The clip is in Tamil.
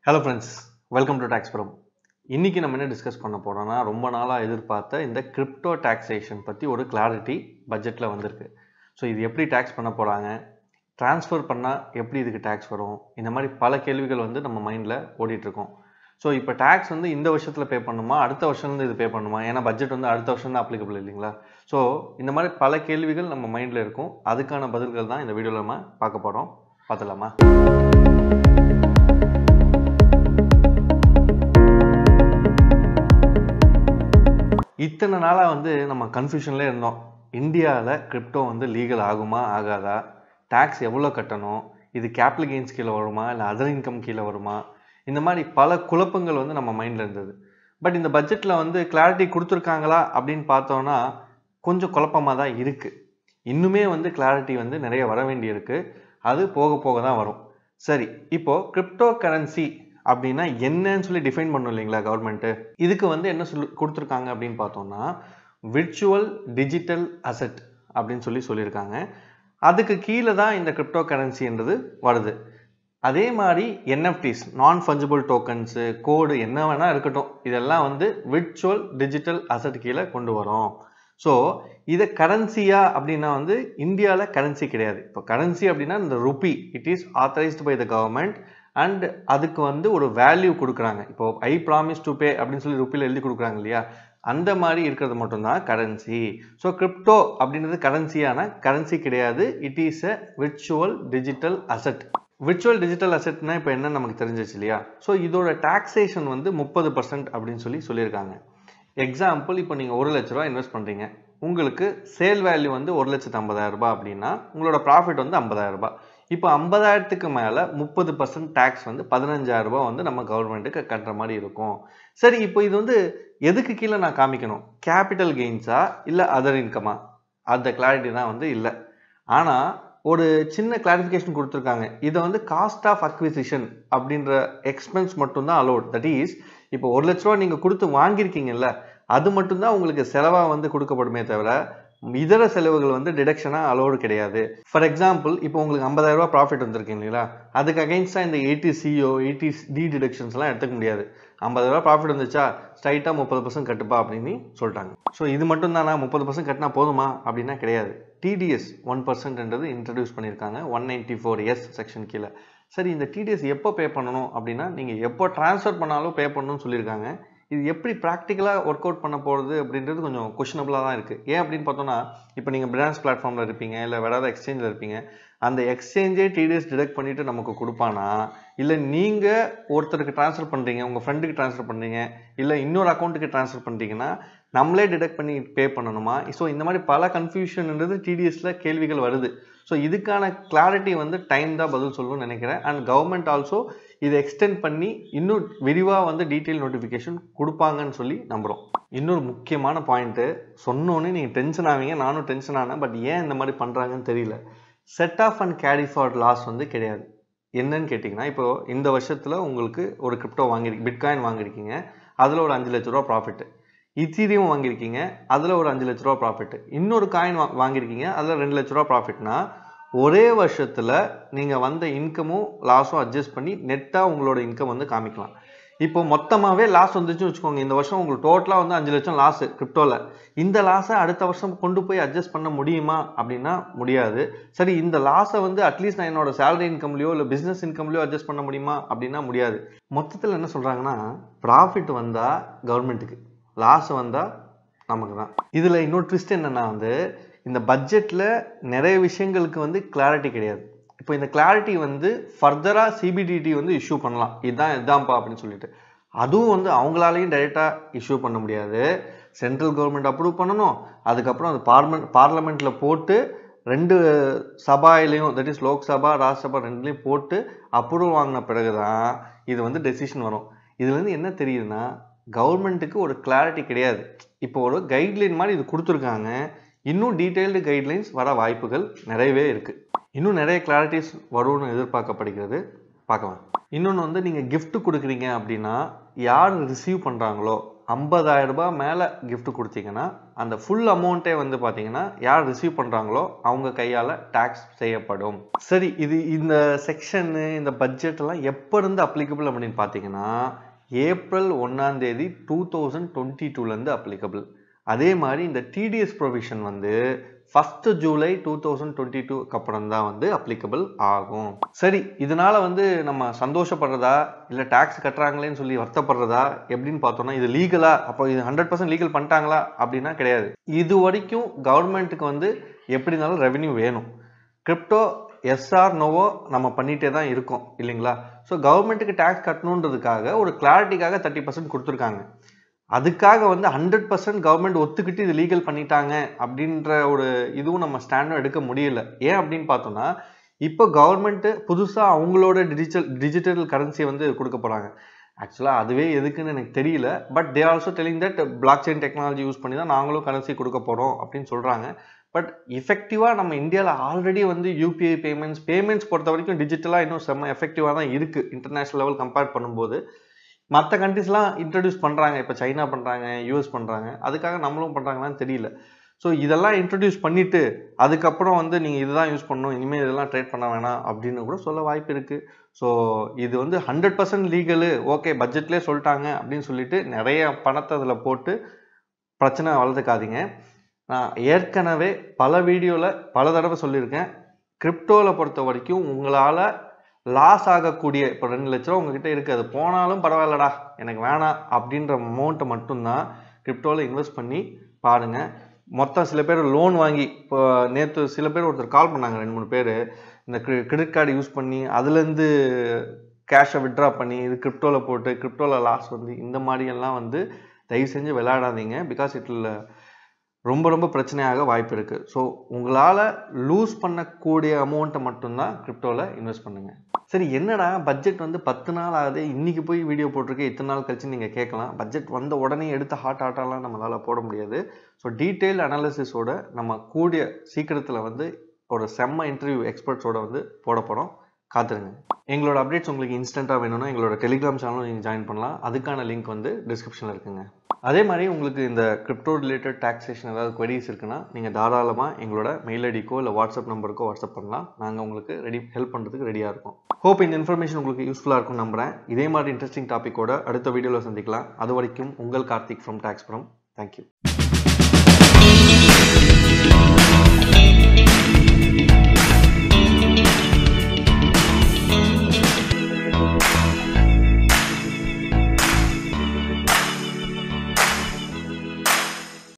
hello friends welcome to tax from இன்றைக்கி நம்ம என்ன டிஸ்கஸ் பண்ண போகிறோம்னா ரொம்ப நாளாக எதிர்பார்த்த இந்த கிரிப்டோ டாக்ஸேஷன் பற்றி ஒரு கிளாரிட்டி பட்ஜெட்டில் வந்திருக்கு ஸோ இது எப்படி டேக்ஸ் பண்ண போகிறாங்க ட்ரான்ஸ்ஃபர் பண்ணால் எப்படி இதுக்கு டேக்ஸ் வரும் இந்த மாதிரி பல கேள்விகள் வந்து நம்ம மைண்டில் ஓடிட்டுருக்கோம் ஸோ இப்போ டேக்ஸ் வந்து இந்த வருஷத்தில் பே பண்ணுமா அடுத்த வருஷம் இது பே பண்ணுமா ஏன்னா பட்ஜெட் வந்து அடுத்த வருஷம் தான் அப்ளிகபிள் இல்லைங்களா ஸோ இந்த மாதிரி பல கேள்விகள் நம்ம மைண்டில் இருக்கும் அதுக்கான பதில்கள் தான் இந்த வீடியோவில் நம்ம பார்க்க போகிறோம் பார்த்துலாமா இத்தனை நாளாக வந்து நம்ம கன்ஃபியூஷன்லேயே இருந்தோம் இந்தியாவில் கிரிப்டோ வந்து லீகல் ஆகுமா ஆகாதா டேக்ஸ் எவ்வளோ கட்டணும் இது கேபிட்டல் கெயின்ஸ் கீழே வருமா இல்லை அதர் இன்கம் கீழே வருமா இந்த மாதிரி பல குழப்பங்கள் வந்து நம்ம மைண்டில் இருந்தது பட் இந்த பட்ஜெட்டில் வந்து கிளாரிட்டி கொடுத்துருக்காங்களா அப்படின்னு பார்த்தோன்னா கொஞ்சம் குழப்பமாக தான் இருக்குது இன்னுமே வந்து கிளாரிட்டி வந்து நிறைய வர வேண்டியிருக்கு அது போக போக தான் வரும் சரி இப்போது கிரிப்டோ கரன்சி அப்படின்னா என்னன்னு சொல்லி டிஃபைன் பண்ணும் இல்லைங்களா கவர்மெண்ட்டு இதுக்கு வந்து என்ன சொல்லி கொடுத்துருக்காங்க அப்படின்னு பார்த்தோம்னா விர்ச்சுவல் டிஜிட்டல் அசட் அப்படின்னு சொல்லி சொல்லியிருக்காங்க அதுக்கு கீழே தான் இந்த கிரிப்டோ கரன்சின்றது வருது அதே மாதிரி என்எஃப்டிஸ் நான் ஃபஞ்சிபிள் டோக்கன்ஸு கோடு என்ன வேணால் இருக்கட்டும் இதெல்லாம் வந்து விர்ச்சுவல் டிஜிட்டல் அசட் கீழே கொண்டு வரும் ஸோ இதை கரன்சியா அப்படின்னா வந்து இந்தியாவில் கரன்சி கிடையாது இப்போ கரன்சி அப்படின்னா இந்த rupee it is authorised by the government and அதுக்கு வந்து ஒரு வேல்யூ கொடுக்குறாங்க இப்போ ஐ ப்ராமிஸ் டு பே அப்படின்னு சொல்லி ருப்பியில் எழுதி கொடுக்குறாங்க இல்லையா அந்த மாதிரி இருக்கிறது மட்டும்தான் கரன்சி ஸோ கிரிப்டோ அப்படின்றது கரன்சியான கரன்சி கிடையாது it is a virtual digital asset virtual digital அசெட்னா இப்போ என்ன நமக்கு தெரிஞ்சிச்சு இல்லையா ஸோ இதோட டாக்ஸேஷன் வந்து முப்பது பர்சன்ட் அப்படின்னு சொல்லி சொல்லியிருக்காங்க எக்ஸாம்பிள் இப்போ நீங்கள் ஒரு லட்ச ரூபா இன்வெஸ்ட் பண்ணுறீங்க உங்களுக்கு சேல் வேல்யூ வந்து ஒரு லட்சத்து ஐம்பதாயிரம் ரூபாய் அப்படின்னா உங்களோட ப்ராஃபிட் வந்து ஐம்பதாயிரம் ரூபாய் இப்போ ஐம்பதாயிரத்துக்கு மேலே முப்பது பர்சன்ட் டேக்ஸ் வந்து பதினஞ்சாயிரம் ரூபாய் வந்து நம்ம கவர்மெண்ட்டுக்கு கட்டுற மாதிரி இருக்கும் சரி இப்போ இது வந்து எதுக்கு கீழே நான் காமிக்கணும் கேபிட்டல் கெயின்ஸா இல்லை அதர் இன்கமா அந்த கிளாரிட்டி தான் வந்து இல்லை ஆனால் ஒரு சின்ன கிளாரிஃபிகேஷன் கொடுத்துருக்காங்க இதை வந்து காஸ்ட் ஆஃப் அக்விசிஷன் அப்படின்ற எக்ஸ்பென்ஸ் மட்டும்தான் அலோட் தட் இஸ் இப்போ ஒரு லட்ச ரூபா நீங்கள் கொடுத்து வாங்கியிருக்கீங்கல்ல அது மட்டும்தான் உங்களுக்கு செலவாக வந்து கொடுக்கப்படுமே தவிர இதர செலவுகள் வந்து டிடக்ஷனாக அலோடு கிடையாது ஃபார் எக்ஸாம்பிள் இப்போ உங்களுக்கு ஐம்பதாயிரம் ரூபா ப்ராஃபிட் வந்திருக்கு இல்லைங்களா அதுக்கு அகைன்ஸ்டாக இந்த எயிட்டி சிஓ எயிட்டி டி டிடக்ஷன்ஸ்லாம் எடுத்துக்க முடியாது ஐம்பதாயிரம் ப்ராஃபிட் வந்துச்சா ஸ்ட்ரைட்டாக முப்பது பர்சன்ட் கட்டுப்பா அப்படின்னு சொல்லிட்டாங்க ஸோ இது மட்டும் தானா முப்பது பர்சன்ட் கட்டினா போதுமா அப்படின்னா கிடையாது டிடிஎஸ் ஒன் பர்சன்ட்ன்றது இன்ட்ரடியூஸ் பண்ணியிருக்காங்க one ninety four S section கீழே சரி இந்த டிடிஎஸ் எப்போ பே பண்ணணும் அப்படின்னா நீங்கள் எப்போ ட்ரான்ஸ்ஃபர் பண்ணாலும் பே பண்ணணும்னு சொல்லியிருக்காங்க இது எப்படி ப்ராக்டிக்கலாக ஒர்க் அவுட் பண்ண போகிறது அப்படின்றது கொஞ்சம் கொஷனபுளாக தான் இருக்குது ஏன் அப்படின்னு பார்த்தோன்னா இப்போ நீங்கள் பிரான்ஸ் பிளாட்ஃபார்மில் இருப்பீங்க இல்லை வேறு எக்ஸ்சேஞ்சில் இருப்பீங்க அந்த எக்ஸ்சேஞ்சே டிடிஎஸ் டிடெக்ட் பண்ணிவிட்டு நமக்கு கொடுப்பானா இல்லை நீங்கள் ஒருத்தருக்கு ட்ரான்ஸ்ஃபர் பண்ணுறீங்க உங்கள் ஃப்ரெண்டுக்கு ட்ரான்ஸ்ஃபர் பண்ணுறீங்க இல்லை இன்னொரு அக்கௌண்ட்டுக்கு ட்ரான்ஸ்ஃபர் பண்ணுறீங்கன்னா நம்மளே டிடெக்ட் பண்ணி பே பண்ணணுமா ஸோ இந்த மாதிரி பல கன்ஃபியூஷன்ன்றது டிடிஎஸில் கேள்விகள் வருது ஸோ இதுக்கான கிளாரிட்டி வந்து டைம் தான் பதில் சொல்லணும்னு நினைக்கிறேன் அண்ட் கவர்மெண்ட் ஆல்சோ இதை எக்ஸ்டெண்ட் பண்ணி இன்னும் விரிவாக வந்து டீட்டெயில் நோட்டிஃபிகேஷன் கொடுப்பாங்கன்னு சொல்லி நம்புகிறோம் இன்னொரு முக்கியமான பாயிண்ட்டு சொன்னோன்னே நீங்கள் டென்ஷன் ஆவீங்க நானும் டென்ஷன் ஆனேன் பட் ஏன் இந்த மாதிரி பண்ணுறாங்கன்னு தெரியல set off and carry forward loss வந்து கிடையாது என்னன்னு கேட்டிங்கன்னா இப்போ இந்த வருஷத்தில் உங்களுக்கு ஒரு கிரிப்டோ வாங்கிருக்கீங்க பிட்காயின் வாங்கியிருக்கீங்க அதில் ஒரு அஞ்சு லட்ச ரூபா ப்ராஃபிட்டு இத்தீரியம் வாங்கியிருக்கீங்க அதில் ஒரு அஞ்சு லட்ச ரூபா ப்ராஃபிட் இன்னொரு காயின் வா வாங்கியிருக்கீங்க அதில் ரெண்டு லட்ச ரூபா ப்ராஃபிட்னா ஒரே வருஷத்தில் நீங்கள் வந்த இன்கமும் லாஸும் அட்ஜஸ்ட் பண்ணி நெட்டாக உங்களோட இன்கம் வந்து காமிக்கலாம் இப்போ மொத்தமாகவே லாஸ் வந்துச்சுன்னு வச்சுக்கோங்க இந்த வருஷம் உங்களுக்கு டோட்டலாக வந்து அஞ்சு லட்சம் லாஸு கிரிப்டோவில் இந்த லாஸை அடுத்த வருஷம் கொண்டு போய் அட்ஜஸ்ட் பண்ண முடியுமா அப்படின்னா முடியாது சரி இந்த லாஸை வந்து அட்லீஸ்ட் நான் என்னோட சேலரி இன்கம்லையோ இல்லை பிஸ்னஸ் இன்கம்லையோ அட்ஜஸ்ட் பண்ண முடியுமா அப்படின்னா முடியாது மொத்தத்தில் என்ன சொல்கிறாங்கன்னா ப்ராஃபிட் வந்தால் கவர்மெண்ட்டுக்கு லாஸ் வந்தால் நமக்கு தான் இதில் இன்னொரு ட்விஸ்ட் என்னென்னா வந்து இந்த பட்ஜெட்டில் நிறைய விஷயங்களுக்கு வந்து கிளாரிட்டி கிடையாது இப்போ இந்த கிளாரிட்டி வந்து ஃபர்தராக சிபிடிடி வந்து இஷ்யூ பண்ணலாம் இதுதான் இதுதான்ப்பா அப்படின்னு சொல்லிட்டு அதுவும் வந்து அவங்களாலையும் டைரெக்டாக இஷ்யூ பண்ண முடியாது சென்ட்ரல் கவர்மெண்ட் அப்ரூவ் பண்ணணும் அதுக்கப்புறம் அது பார்மெண்ட் பார்லமெண்ட்டில் போட்டு ரெண்டு சபாயிலையும் தட் இஸ் லோக்சபா ராஜ்யசபா ரெண்டுலேயும் போட்டு அப்ரூவ் வாங்கின பிறகு தான் இது வந்து டெசிஷன் வரும் இதுலேருந்து என்ன தெரியுதுன்னா கவர்மெண்ட்டுக்கு ஒரு கிளாரிட்டி கிடையாது இப்போ ஒரு கைட்லைன் மாதிரி இது கொடுத்துருக்காங்க இன்னும் டீட்டெயில்டு கைட்லைன்ஸ் வர வாய்ப்புகள் நிறையவே இருக்குது இன்னும் நிறைய கிளாரிட்டிஸ் வரும்னு எதிர்பார்க்கப்படுகிறது பார்க்கலாம் இன்னொன்று வந்து நீங்கள் gift கொடுக்குறீங்க அப்படின்னா யார் ரிசீவ் பண்ணுறாங்களோ ஐம்பதாயிரம் ரூபாய் மேலே gift கொடுத்தீங்கன்னா அந்த ஃபுல் அமௌண்ட்டே வந்து பார்த்தீங்கன்னா யார் ரிசீவ் பண்ணுறாங்களோ அவங்க கையால் டேக்ஸ் செய்யப்படும் சரி இது இந்த செக்ஷனு இந்த பட்ஜெட் எல்லாம் எப்போ இருந்து அப்ளிகபிள் அப்படின்னு பார்த்தீங்கன்னா ஏப்ரல் ஒன்றாம் தேதி டூ தௌசண்ட் டுவெண்ட்டி டூலேருந்து அப்ளிகபிள் அதே மாதிரி இந்த டிடிஎஸ் ப்ரொவிஷன் வந்து first July two thousand twenty டூக்கு அப்புறம் தான் வந்து அப்ளிகபிள் ஆகும் சரி இதனால வந்து நம்ம சந்தோஷப்படுறதா இல்லை டேக்ஸ் கட்டுறாங்களேன்னு சொல்லி வருத்தப்படுறதா எப்படின்னு பார்த்தோம்னா இது லீகலா அப்போ இது ஹண்ட்ரட் பர்சன்ட் லீகல் பண்ணிட்டாங்களா அப்படின்னா கிடையாது இது வரைக்கும் கவர்மெண்ட்டுக்கு வந்து எப்படினாலும் ரெவென்யூ வேணும் கிரிப்டோ எஸ்ஆர் நோவோ நம்ம பண்ணிகிட்டே தான் இருக்கோம் இல்லைங்களா ஸோ கவர்மெண்ட்டுக்கு டேக்ஸ் கட்டணுன்றதுக்காக ஒரு கிளாரிட்டிக்காக தேர்ட்டி பர்சன்ட் கொடுத்துருக்காங்க அதுக்காக வந்து ஹண்ட்ரட் பர்சன்ட் கவர்மெண்ட் ஒத்துக்கிட்டு இது லீகல் பண்ணிட்டாங்க அப்படின்ற ஒரு இதுவும் நம்ம ஸ்டாண்டும் எடுக்க முடியல ஏன் அப்படின்னு பார்த்தோம்னா இப்போ கவர்மெண்ட்டு புதுசாக அவங்களோட டிஜிட்டல் டிஜிட்டல் கரன்சியை வந்து கொடுக்க போகிறாங்க ஆக்சுவலாக அதுவே எதுக்குன்னு எனக்கு தெரியல but they also telling that block chain technology use பண்ணி தான் நாங்களும் கரன்சி கொடுக்க போகிறோம் அப்படின்னு சொல்கிறாங்க பட் இஃபெக்டிவாக நம்ம இந்தியாவில் ஆல்ரெடி வந்து யூபிஐ பேமெண்ட்ஸ் பேமெண்ட்ஸ் பொறுத்த வரைக்கும் டிஜிட்டலாக இன்னும் செம்ம எஃபெக்டிவாக தான் இருக்குது இன்டர்நேஷ்னல் லெவல் கம்பேர் பண்ணும்போது மற்ற கண்ட்ரிஸ்லாம் இன்ட்ரடியூஸ் பண்ணுறாங்க இப்போ சைனா பண்ணுறாங்க யூஎஸ் பண்ணுறாங்க அதுக்காக நம்மளும் பண்ணுறாங்களான்னு தெரியல ஸோ இதெல்லாம் இன்ட்ரடியூஸ் பண்ணிவிட்டு அதுக்கப்புறம் வந்து நீங்கள் இதுதான் யூஸ் பண்ணணும் இனிமேல் இதெல்லாம் ட்ரேட் பண்ண வேணாம் அப்படின்னு கூட சொல்ல வாய்ப்பு இருக்குது ஸோ இது வந்து ஹண்ட்ரட் பர்சன்ட் லீகலு ஓகே பட்ஜெட்லேயே சொல்லிட்டாங்க அப்படின்னு சொல்லிட்டு நிறைய பணத்தை அதில் போட்டு பிரச்சனை வளர்த்துக்காதீங்க நான் ஏற்கனவே பல வீடியோவில் பல தடவை சொல்லியிருக்கேன் கிரிப்டோவில் பொறுத்த வரைக்கும் உங்களால் லாஸ் ஆகக்கூடிய இப்போ ரெண்டு லட்ச ரூபா உங்ககிட்ட இருக்குது அது போனாலும் பரவாயில்லடா எனக்கு வேணாம் அப்படின்ற அமௌண்ட்டை மட்டும்தான் கிரிப்டோவில் இன்வெஸ்ட் பண்ணி பாருங்கள் மொத்தம் சில பேர் லோன் வாங்கி இப்போ நேற்று சில பேர் ஒருத்தர் கால் பண்ணாங்க ரெண்டு மூணு பேர் இந்த கிரெடிட் கார்டு யூஸ் பண்ணி அதுலேருந்து கேஷை விட்ரா பண்ணி இது கிரிப்டோவில் போட்டு கிரிப்டோவில் லாஸ் வந்து இந்த மாதிரியெல்லாம் வந்து தயவு செஞ்சு விளையாடாதீங்க பிகாஸ் இட்டில் ரொம்ப ரொம்ப பிரச்சனையாக வாய்ப்பு இருக்குது ஸோ உங்களால் லூஸ் பண்ணக்கூடிய அமௌண்ட்டை மட்டும்தான் கிரிப்டோவில் இன்வெஸ்ட் பண்ணுங்கள் சரி என்னடா பட்ஜெட் வந்து பத்து நாள் ஆகுது இன்றைக்கி போய் வீடியோ போட்டிருக்கேன் இத்தனை நாள் கழிச்சு நீங்கள் கேட்கலாம் பட்ஜெட் வந்த உடனே எடுத்து ஹாட் ஹாட்டாலாம் நம்மளால் போட முடியாது ஸோ டீட்டெயில் அனாலிசிஸோட நம்ம கூடிய சீக்கிரத்தில் வந்து ஒரு செம்ம இன்டர்வியூ எக்ஸ்பர்ட்ஸோட வந்து போட போகிறோம் காத்துருங்க எங்களோட அப்டேட்ஸ் உங்களுக்கு இன்ஸ்டண்ட்டாக வேணும்னா எங்களோட டெலிகிராம் சேனலும் நீங்கள் ஜாயின் பண்ணலாம் அதுக்கான லிங்க் வந்து டிஸ்கிரிப்ஷனில் இருக்குங்க அதே மாதிரி உங்களுக்கு இந்த கிரிப்டோ ரிலேட்டட் டாக்ஸேஷன் ஏதாவது queries இருக்குன்னா நீங்கள் தாராளமாக எங்களோட மெயில் ஐடிக்கோ இல்லை வாட்ஸ்அப் நம்பருக்கோ வாட்ஸ்அப் பண்ணலாம் நாங்கள் உங்களுக்கு ரெடி ஹெல்ப் பண்ணுறதுக்கு ரெடியாக இருக்கோம் ஹோப் இந்த இன்ஃபர்மேஷன் உங்களுக்கு யூஸ்ஃபுல்லாக இருக்கும் நம்புறேன் இதே மாதிரி இன்ட்ரெஸ்டிங் டாப்பிக்கோட அடுத்த வீடியோவில் சந்திக்கலாம் அது வரைக்கும் உங்கள் Karthik from tax from thank you